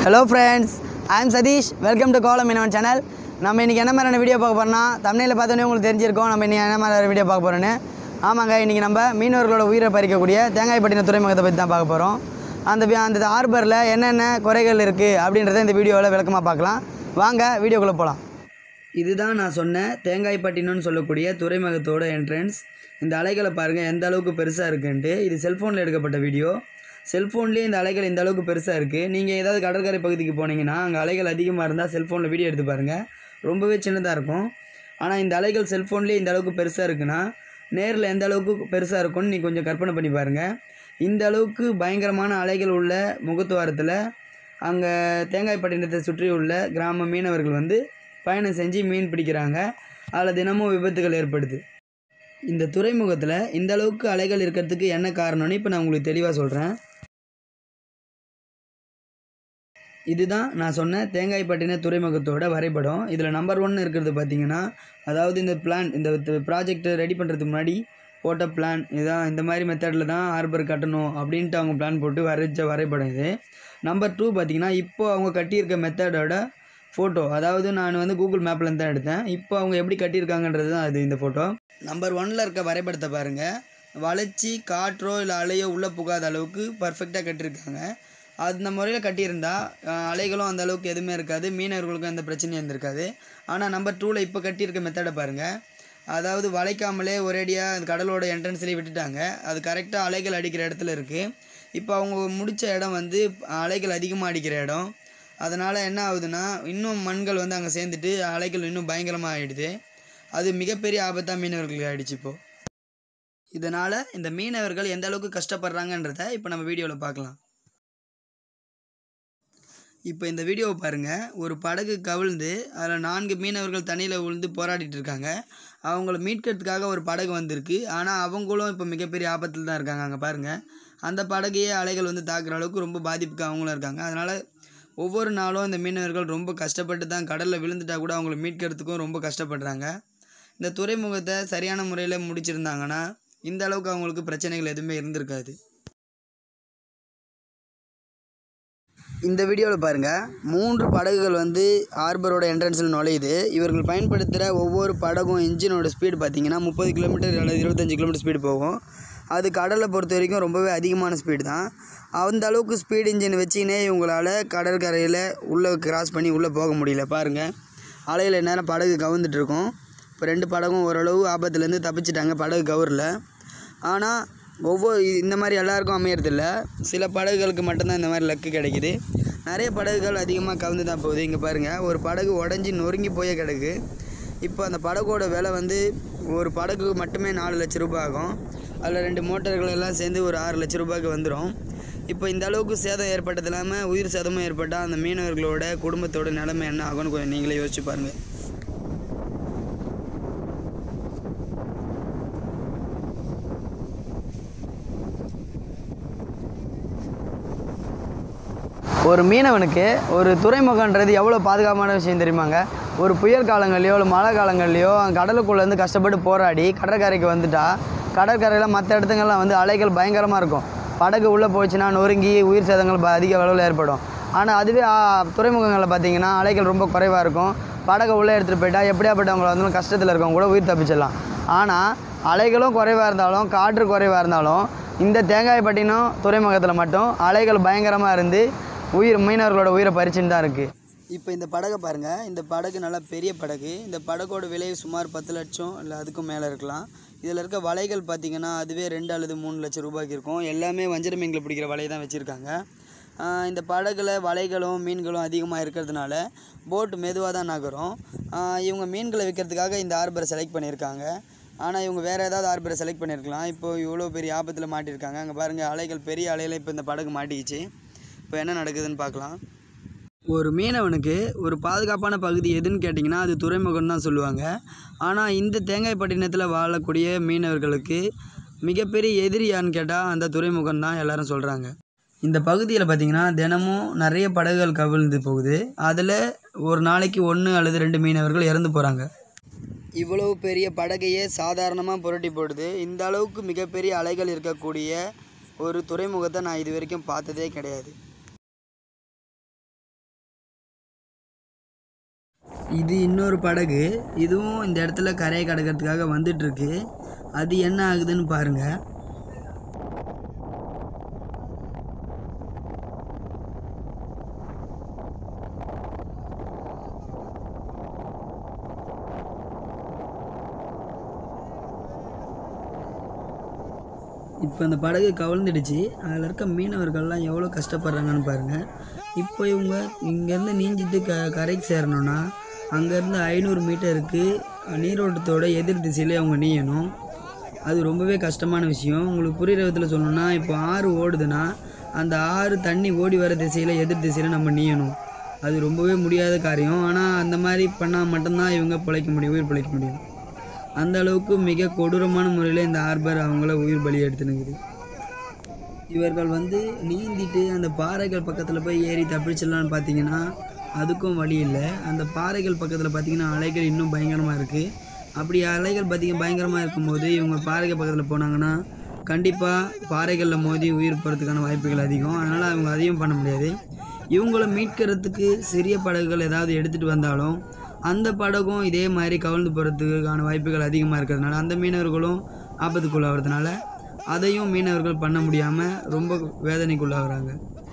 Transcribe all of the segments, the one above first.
hello friends I am Sathish welcome to Kolam Meenavan channel நம்ம இன்றைக்கி என்ன மாதிரியான வீடியோ பார்க்க போகிறோம்னா தமிழில் பார்த்தோன்னே உங்களுக்கு தெரிஞ்சிருக்கோம் நம்ம இன்றைக்கி என்ன மாதிரி வீடியோ பார்க்க போகிறோன்னு ஆமாங்க இன்றைக்கி நம்ம மீனவர்களோட உயிரை பறிக்கக்கூடிய தேங்காய்பட்டின துறைமுகத்தை பற்றி தான் பார்க்க போகிறோம் அந்த வி- அந்த ஹார்பரில் என்னென்ன குறைகள் இருக்குது அப்படின்றத இந்த வீடியோவில் விளக்கமாக பார்க்கலாம் வாங்க வீடியோக்குள்ளே போகலாம் இதுதான் நான் சொன்ன தேங்காய்பட்டினம்னு சொல்லக்கூடிய துறைமுகத்தோட என்ட்ரன்ஸ் இந்த அலைகளை பாருங்கள் எந்த அளவுக்கு பெருசாக இருக்குன்ட்டு இது செல்ஃபோனில் எடுக்கப்பட்ட வீடியோ செல்ஃபோன்லேயே இந்த அலைகள் இந்த அளவுக்கு பெருசாக இருக்குது நீங்கள் ஏதாவது கடற்கரை பகுதிக்கு போனீங்கன்னா அங்கே அலைகள் அதிகமாக இருந்தால் செல்ஃபோனில் வீடியோ எடுத்து பாருங்கள் ரொம்பவே சின்னதாக இருக்கும் ஆனால் இந்த அலைகள் செல்ஃபோன்லேயே இந்த அளவுக்கு பெருசாக இருக்குன்னா நேரில் எந்த அளவுக்கு பெருசாக இருக்கும்னு நீ கொஞ்சம் கற்பனை பண்ணி பாருங்கள் இந்த அளவுக்கு பயங்கரமான அலைகள் உள்ள முகத்துவாரத்தில் அங்கே தேங்காய்பட்டினத்தை சுற்றி உள்ள கிராம மீனவர்கள் வந்து பயணம் செஞ்சு மீன் பிடிக்கிறாங்க அதில் தினமும் விபத்துகள் ஏற்படுது இந்த துறைமுகத்தில் இந்த அளவுக்கு அலைகள் இருக்கிறதுக்கு என்ன காரணம்னு இப்போ நான் உங்களுக்கு தெளிவாக சொல்கிறேன் இதுதான் நான் சொன்ன தேங்காய்பட்டின துறைமுகத்தோட வரைபடம் இதில் நம்பர் ஒன் இருக்கிறது பார்த்தீங்கன்னா அதாவது இந்த பிளான் இந்த ப்ராஜெக்ட் ரெடி பண்ணுறதுக்கு முன்னாடி போட்ட பிளான் இதான் இந்த மாதிரி மெத்தடில் தான் ஹார்பர் கட்டணும் அப்படின்ட்டு அவங்க பிளான் போட்டு வரைஞ்ச வரைபடம் இது நம்பர் டூ பார்த்தீங்கன்னா இப்போ அவங்க கட்டியிருக்க மெத்தடோட ஃபோட்டோ அதாவது நான் வந்து கூகுள் மேப்லேருந்து தான் எடுத்தேன் இப்போ அவங்க எப்படி கட்டியிருக்காங்கன்றது தான் அது இந்த ஃபோட்டோ நம்பர் ஒன்னில் இருக்க வரைபடத்தை பாருங்கள் வளைச்சி காற்றோ இல்லை அலையோ உள்ளே புகாத அளவுக்கு பர்ஃபெக்டாக கட்டியிருக்காங்க அந்த முறையில் கட்டியிருந்தா அஹ், அலைகளும் அந்த அளவுக்கு எதுவுமே இருக்காது மீனவர்களுக்கும் எந்த பிரச்சனையும் இருந்திருக்காது ஆனால் நம்பர் டூவில் இப்போ கட்டியிருக்க மெத்தடை பாருங்கள் அதாவது வளைக்காமலே ஒரேடியாக அந்த கடலோட என்ட்ரன்ஸ்லேயே விட்டுட்டாங்க அது கரெக்டாக அலைகள் அடிக்கிற இடத்துல இருக்குது இப்போ அவங்க முடித்த இடம் வந்து அலைகள் அதிகமாக அடிக்கிற இடம் அதனால் என்ன ஆகுதுன்னா இன்னும் மண்கள் வந்து அங்கே சேர்ந்துட்டு அலைகள் இன்னும் பயங்கரமாக ஆகிடுது அது மிகப்பெரிய ஆபத்தாக மீனவர்களுக்கு ஆயிடுச்சு இப்போது இதனால் இந்த மீனவர்கள் எந்த அளவுக்கு கஷ்டப்படுறாங்கன்றத இப்போ நம்ம வீடியோவில் பார்க்கலாம் இப்போ இந்த வீடியோவை பாருங்கள் ஒரு படகு கவிழ்ந்து அதில் நான்கு மீனவர்கள் தண்ணியில் விழுந்து போராடிட்டு இருக்காங்க அவங்கள மீட்கிறதுக்காக ஒரு படகு வந்திருக்கு ஆனால் அவங்களும் இப்போ மிகப்பெரிய ஆபத்தில் தான் இருக்காங்க அங்கே பாருங்கள் அந்த படகையே அலைகள் வந்து தாக்குற அளவுக்கு ரொம்ப பாதிப்புக்கு அவங்களும் இருக்காங்க அதனால் ஒவ்வொரு நாளும் இந்த மீனவர்கள் ரொம்ப கஷ்டப்பட்டு தான் கடலில் விழுந்துட்டா கூட அவங்கள மீட்கிறதுக்கும் ரொம்ப கஷ்டப்படுறாங்க இந்த துறைமுகத்தை சரியான முறையில் முடிச்சிருந்தாங்கன்னா இந்த அளவுக்கு அவங்களுக்கு பிரச்சனைகள் எதுவுமே இருந்திருக்காது இந்த வீடியோவில் பாருங்கள் மூன்று படகுகள் வந்து ஹார்பரோட என்ட்ரன்ஸில் நுழையுது இவர்கள் பயன்படுத்துகிற ஒவ்வொரு படகும் இன்ஜினோட ஸ்பீடு பார்த்தீங்கன்னா முப்பது கிலோமீட்டர் அல்லது இருபத்தஞ்சி கிலோமீட்டர் ஸ்பீடு போகும் அது கடலை பொறுத்த வரைக்கும் ரொம்பவே அதிகமான ஸ்பீடு தான் அந்த அளவுக்கு ஸ்பீடு இன்ஜின் வச்சுக்கினே இவங்களால் கடற்கரையில் உள்ளே கிராஸ் பண்ணி உள்ளே போக முடியல பாருங்கள் அலையில் நேரம் படகு கவுந்துட்டு இருக்கும் இப்போ ரெண்டு படகும் ஓரளவு ஆபத்துலேருந்து தப்பிச்சிட்டாங்க படகு கவரில் ஆனால் ஒவ்வொரு இது- இந்த மாதிரி எல்லாருக்கும் அமையறதில்ல சில படகுகளுக்கு மட்டும்தான் இந்த மாதிரி லக்கு கிடைக்குது நிறைய படகுகள் அதிகமாக கவுந்து தான் போகுது இங்கே பாருங்கள் ஒரு படகு உடஞ்சி நொறுங்கி போயே கிடக்கு இப்போ அந்த படகோட விலை வந்து ஒரு படகு மட்டுமே நாலு லட்ச ரூபாய் ஆகும் அதில் ரெண்டு மோட்டார்கள் எல்லாம் சேர்ந்து ஒரு ஆறு லட்ச ரூபாய்க்கு வந்துடும் இப்போ இந்த அளவுக்கு சேதம் ஏற்பட்டது இல்லாமல் உயிர் சேதமும் ஏற்பட்டால் அந்த மீனவர்களோட குடும்பத்தோட நிலைமை என்ன ஆகும்னு கொஞ்சம் நீங்களே யோசிச்சு பாருங்கள் ஒரு மீனவனுக்கு ஒரு துறைமுகன்றது எவ்வளோ பாதுகாப்பான விஷயம் தெரியுமாங்க ஒரு புயல் காலங்கள்லையோ இல்லை மழை காலங்கள்லையோ கடலுக்குள்ளேருந்து கஷ்டப்பட்டு போராடி கடற்கரைக்கு வந்துட்டா கடற்கரையில் மற்ற இடத்துங்கள்லாம் வந்து அலைகள் பயங்கரமாக இருக்கும் படகு உள்ளே போச்சுன்னா நொறுங்கி உயிர் சேதங்கள் ப- அதிக அளவில் ஏற்படும் ஆனால் அதுவே ஆ, துறைமுகங்களில் பார்த்தீங்கன்னா அலைகள் ரொம்ப குறைவாக இருக்கும் படகை உள்ளே எடுத்துகிட்டு போயிட்டா எப்படியாப்பட்டவங்கள இருந்தாலும் கஷ்டத்தில் இருக்கவங்க கூட உயிர் தப்பிச்சிடலாம் ஆனால் அலைகளும் குறைவாக இருந்தாலும் காற்று குறைவாக இருந்தாலும் இந்த தேங்காய்பட்டினம் துறைமுகத்தில் மட்டும் அலைகள் பயங்கரமாக இருந்து உயிர் மீனவர்களோட உயிரை பறிச்சுன்னு தான் இருக்குது இப்போ இந்த படகை பாருங்கள் இந்த படகு நல்லா பெரிய படகு இந்த படகோட விலை சுமார் பத்து லட்சம் இல்லை அதுக்கும் மேலே இருக்கலாம் இதில் இருக்க வலைகள் பார்த்தீங்கன்னா அதுவே ரெண்டு அல்லது மூணு லட்சம் ரூபாய்க்கு இருக்கும் எல்லாமே வஞ்சர மீன்களை பிடிக்கிற வலையை தான் வச்சுருக்காங்க இந்த படகுல வலைகளும் மீன்களும் அதிகமாக இருக்கிறதுனால போட் மெதுவாக தான் நகரும் ஆஹ் இவங்க மீன்களை விற்கிறதுக்காக இந்த ஹார்பரை செலக்ட் பண்ணியிருக்காங்க ஆனால் இவங்க வேறு ஏதாவது ஹார்பரை செலக்ட் பண்ணியிருக்கலாம் இப்போ இவ்வளோ பெரிய ஆபத்தில் மாட்டியிருக்காங்க அங்கே பாருங்கள் அலைகள் பெரிய அலையில் இப்போ இந்த படகு மாட்டிக்கிச்சு இப்போ என்ன நடக்குதுன்னு பார்க்கலாம் ஒரு மீனவனுக்கு ஒரு பாதுகாப்பான பகுதி எதுன்னு கேட்டிங்கன்னா அது துறைமுகம் தான் சொல்லுவாங்க ஆனால் இந்த தேங்காய்பட்டினத்தில் வாழக்கூடிய மீனவர்களுக்கு மிகப்பெரிய எதிரி யான்னு கேட்டால் அந்த துறைமுகம் தான் எல்லாரும் சொல்கிறாங்க இந்த பகுதியில் பார்த்திங்கன்னா தினமும் நிறைய படகுகள் கவிழ்ந்து போகுது அதில் ஒரு நாளைக்கு ஒன்று அல்லது ரெண்டு மீனவர்கள் இறந்து போகிறாங்க இவ்வளவு பெரிய படகையே சாதாரணமாக புரட்டி போடுது இந்த அளவுக்கு மிகப்பெரிய அலைகள் இருக்கக்கூடிய ஒரு துறைமுகத்தை நான் இது வரைக்கும் பார்த்ததே கிடையாது இது இன்னொரு படகு இதுவும் இந்த இடத்துல கரையை கடக்கிறதுக்காக வந்துட்டுருக்கு அது என்ன ஆகுதுன்னு பாருங்கள் இப்போ அந்த படகு கவிழ்ந்துடுச்சு அதில் இருக்க மீனவர்கள்லாம் எவ்வளோ கஷ்டப்படுறாங்கன்னு பாருங்கள் இப்போ இவங்க இங்கேருந்து நீஞ்சிட்டு க கரைக்கு சேரணும்னா அங்கேருந்து ஐநூறு மீட்டருக்கு நீரோட்டத்தோட எதிர் திசையிலே அவங்க நீயணும் அது ரொம்பவே கஷ்டமான விஷயம் உங்களுக்கு புரியுற விதத்தில் சொல்லணும்னா இப்போ ஆறு ஓடுதுன்னா அந்த ஆறு தண்ணி ஓடி வர திசையில் எதிர் திசையில் நம்ம நீயணும் அது ரொம்பவே முடியாத காரியம் ஆனால் அந்த மாதிரி பண்ணால் மட்டும்தான் இவங்க பிழைக்க முடியும் உயிர் பிழைக்க முடியும் அந்த அளவுக்கு மிக கொடூரமான முறையில் இந்த ஆர்பர் அவங்கள உயிர் பலி எடுத்துனுக்குது இவர்கள் வந்து நீந்திட்டு அந்த பாறைகள் பக்கத்தில் போய் ஏறி தப்பிச்சிடலான்னு பார்த்தீங்கன்னா அதுக்கும் வழி இல்லை அந்த பாறைகள் பக்கத்தில் பார்த்தீங்கன்னா அலைகள் இன்னும் பயங்கரமாக இருக்குது அப்படி அலைகள் பார்த்தீங்க பயங்கரமாக இருக்கும்போது இவங்க பாறைகள் பக்கத்தில் போனாங்கன்னா கண்டிப்பாக பாறைகளில் மோதி உயிர் போகிறதுக்கான வாய்ப்புகள் அதிகம் அதனால் அவங்க அதையும் பண்ண முடியாது இவங்கள மீட்கிறதுக்கு சிறிய படகுகள் ஏதாவது எடுத்துகிட்டு வந்தாலும் அந்த படகும் இதே மாதிரி கவிழ்ந்து போகிறதுக்கான வாய்ப்புகள் அதிகமாக இருக்கிறதுனால அந்த மீனவர்களும் ஆபத்துக்குள்ளாகிறதுனால அதையும் மீனவர்கள் பண்ண முடியாமல் ரொம்ப வேதனைக்குள்ளாகிறாங்க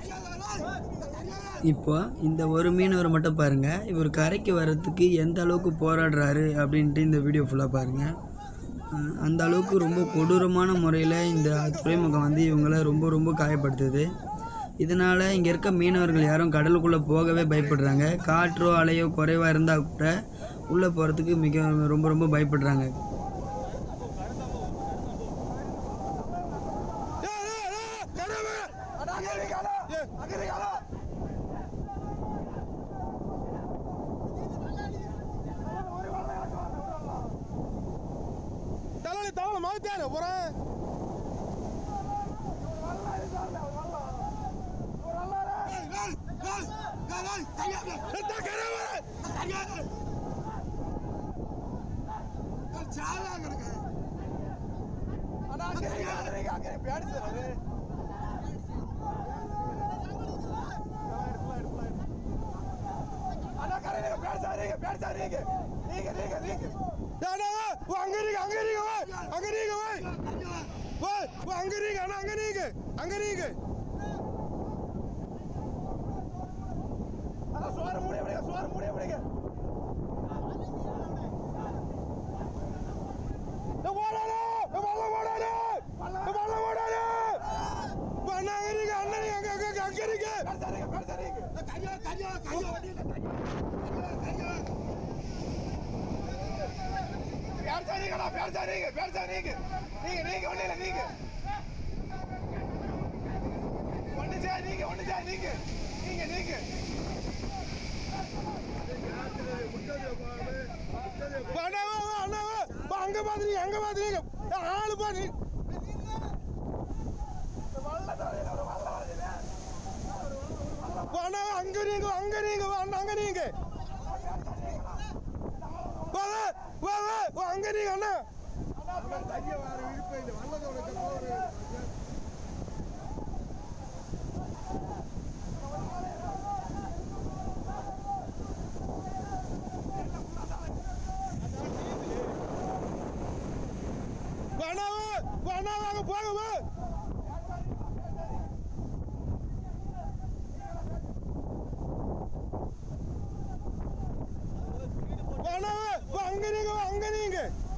இப்போ இந்த ஒரு மீனவரை மட்டும் பாருங்கள் இவர் கரைக்கு வர்றதுக்கு எந்த அளவுக்கு போராடுறாரு அப்படின்ட்டு இந்த வீடியோ ஃபுல்லாக பாருங்கள் அஹ் அந்த அளவுக்கு ரொம்ப கொடூரமான முறையில் இந்த துறைமுகம் வந்து இவங்கள ரொம்ப ரொம்ப காயப்படுத்துது இதனால் இங்கே இருக்க மீனவர்கள் யாரும் கடலுக்குள்ளே போகவே பயப்படுறாங்க காற்றோ அலையோ குறைவாக இருந்தால் கூட உள்ளே போகிறதுக்கு மிக ரொம்ப ரொம்ப பயப்படுறாங்க தலை தவளை மாத்தாரு போறேன் அங்க இருக்கு அங்க இருக்கு அங்க இருக்கு போய் அங்க இருக்கு அண்ணா அங்க இருக்கு அங்க இருக்கு சோறு மூடி விடுங்க சோறு மூடி விடுங்க ஓடாதே வல்ல ஓடாதே வல்ல ஓடாதே அண்ணா அங்க இருக்கு அண்ணா அங்க அங்க அங்க இருக்கு கரியா கரியா கரியா பேர் சரிங்கடா பேர் சரிங்க பேர் சரிங்க நீங்க நீங்க ஒண்ணு இல்ல நீங்க ஒண்ணு சார் நீங்க ஒண்ணு சார் நீங்க நீங்க நீங்க அண்ணாவா அண்ணாவா அங்க பாத்துறீங்க அங்க பாத்துறீங்க ஆளு பாரு அண்ணா அங்க நீங்க அங்க நீங்க அண்ணா அங்க நீங்க வா வா வா வா வா அங்க நீங்க அண்ணா வேணாவா வேணா வாங்க போங்க வா வேணாவா வா அங்க நீங்க வா அங்க நீங்க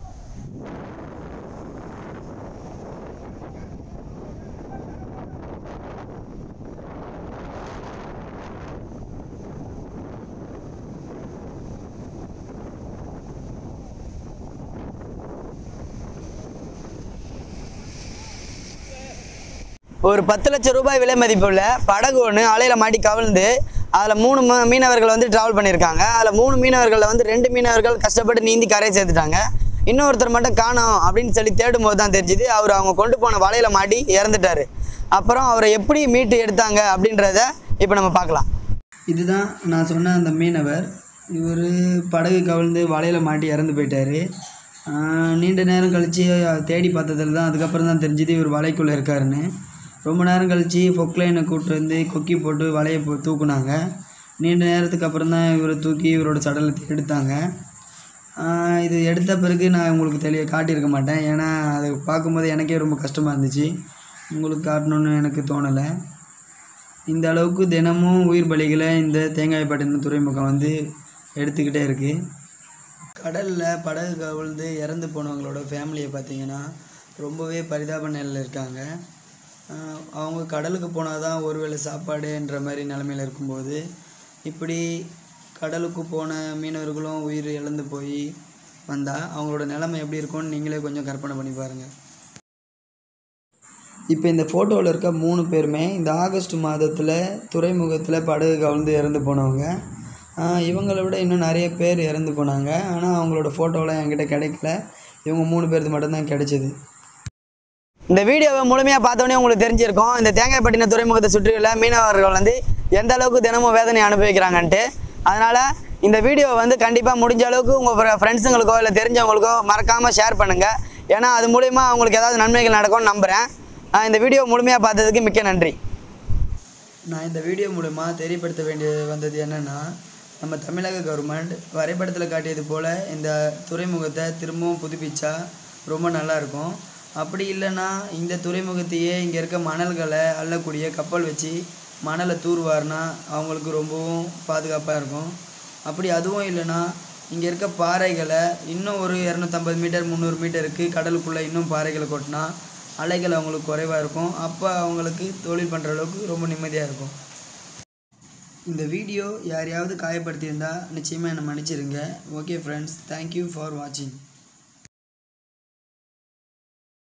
ஒரு பத்து லட்சம் ரூபாய் விலை மதிப்புள்ள படகு ஒன்று அலையில் மாட்டி கவிழ்ந்து அதில் மூணு ம- மீனவர்கள் வந்து ட்ராவல் பண்ணியிருக்காங்க அதில் மூணு மீனவர்களில் வந்து ரெண்டு மீனவர்கள் கஷ்டப்பட்டு நீந்தி கரையை சேர்த்துட்டாங்க இன்னொருத்தர் மட்டும் காணோம் அப்படின்னு சொல்லி தேடும்போது தான் தெரிஞ்சுது அவர் அவங்க கொண்டு போன வலையில மாட்டி இறந்துட்டாரு அப்புறம் அவரை எப்படி மீட்டு எடுத்தாங்க அப்படின்றத இப்போ நம்ம பார்க்கலாம் இதுதான் நான் சொன்ன அந்த மீனவர் இவர் படகு கவிழ்ந்து வலையில் மாட்டி இறந்து போயிட்டாரு ஆஹ் நீண்ட நேரம் கழித்து தேடி பார்த்ததுல தான் அதுக்கப்புறம் தான் தெரிஞ்சுது இவர் வலைக்குள்ளே இருக்காருன்னு ரொம்ப நேரம் கழித்து பொக்லைனை கூப்பிட்டு வந்து கொக்கி போட்டு வலையை போ தூக்குனாங்க நீண்ட நேரத்துக்கு அப்புறம் தான் இவரை தூக்கி இவரோட சடலத்தை எடுத்தாங்க ஆஹ் இது எடுத்த பிறகு நான் உங்களுக்கு தெளிய காட்டியிருக்க மாட்டேன் ஏன்னா அதை பார்க்கும்போது எனக்கே ரொம்ப கஷ்டமாக இருந்துச்சு உங்களுக்கு காட்டணுன்னு எனக்கு தோணலை இந்த அளவுக்கு தினமும் உயிர் பலிகளை இந்த தேங்காய்பட்டினம் துறைமுகம் வந்து எடுத்துக்கிட்டே இருக்குது கடலில் படகு கவிழ்ந்து இறந்து போனவங்களோட ஃபேமிலியை பார்த்தீங்கன்னா ரொம்பவே பரிதாப நிலையில் இருக்காங்க ஆஹ் அவங்க கடலுக்கு போனால் தான் ஒருவேளை சாப்பாடுன்ற மாதிரி நிலமையில் இருக்கும்போது இப்படி கடலுக்கு போன மீனவர்களும் உயிர் இழந்து போய் வந்தால் அவங்களோட நிலைமை எப்படி இருக்கும்னு நீங்களே கொஞ்சம் கற்பனை பண்ணி பாருங்கள் இப்போ இந்த ஃபோட்டோவில் இருக்க மூணு பேருமே இந்த ஆகஸ்ட் மாதத்தில் துறைமுகத்தில் படகு கவிழ்ந்து இறந்து போனவங்க ஆஹ் இவங்களை விட இன்னும் நிறைய பேர் இறந்து போனாங்க ஆனால் அவங்களோட ஃபோட்டோலாம் என்கிட்ட கிடைக்கல இவங்க மூணு பேருக்கு மட்டும்தான் கிடைச்சிது இந்த வீடியோவை முழுமையாக பார்த்தோன்னே உங்களுக்கு தெரிஞ்சிருக்கும் இந்த தேங்காய்பட்டினம் துறைமுகத்தை சுற்றியுள்ள மீனவர்கள் வந்து எந்த அளவுக்கு தினமும் வேதனை அனுபவிக்கிறாங்கன்ட்டு அதனால் இந்த வீடியோவை வந்து கண்டிப்பாக முடிஞ்ச அளவுக்கு உங்கள் ஃப்ரெண்ட்ஸுங்களுக்கோ இல்லை தெரிஞ்சவங்களுக்கோ மறக்காமல் ஷேர் பண்ணுங்கள் ஏன்னா அது மூலிமா அவங்களுக்கு ஏதாவது நன்மைகள் நடக்கும்னு நம்புகிறேன் ஆஹ் இந்த வீடியோ முழுமையாக பார்த்ததுக்கு மிக்க நன்றி நான் இந்த வீடியோ மூலமாக தெரியப்படுத்த வேண்டிய வந்தது என்னென்னா நம்ம தமிழக கவர்மெண்ட் வரைபடத்தில் காட்டியது போல் இந்த துறைமுகத்தை திரும்பவும் புதுப்பிச்சா ரொம்ப நல்லா இருக்கும் அப்படி இல்லைன்னா இந்த துறைமுகத்தையே இங்கே இருக்க மணல்களை அள்ளக்கூடிய கப்பல் வச்சு மணலை தூர்வார்னா அவங்களுக்கு ரொம்பவும் பாதுகாப்பாக இருக்கும் அப்படி அதுவும் இல்லைன்னா இங்கே இருக்க பாறைகளை இன்னும் ஒரு இரநூத்தம்பது மீட்டர் முந்நூறு மீட்டருக்கு கடலுக்குள்ளே இன்னும் பாறைகளை கொட்டினா அலைகள் அவங்களுக்கு குறைவாக இருக்கும் அப்போ அவங்களுக்கு தொழில் பண்ணுற அளவுக்கு ரொம்ப நிம்மதியாக இருக்கும் இந்த வீடியோ யாரையாவது காயப்படுத்தியிருந்தால் நிச்சயமாக என்னை மன்னிச்சிருங்க ஓகே ஃப்ரெண்ட்ஸ் தேங்க்யூ ஃபார் வாட்சிங்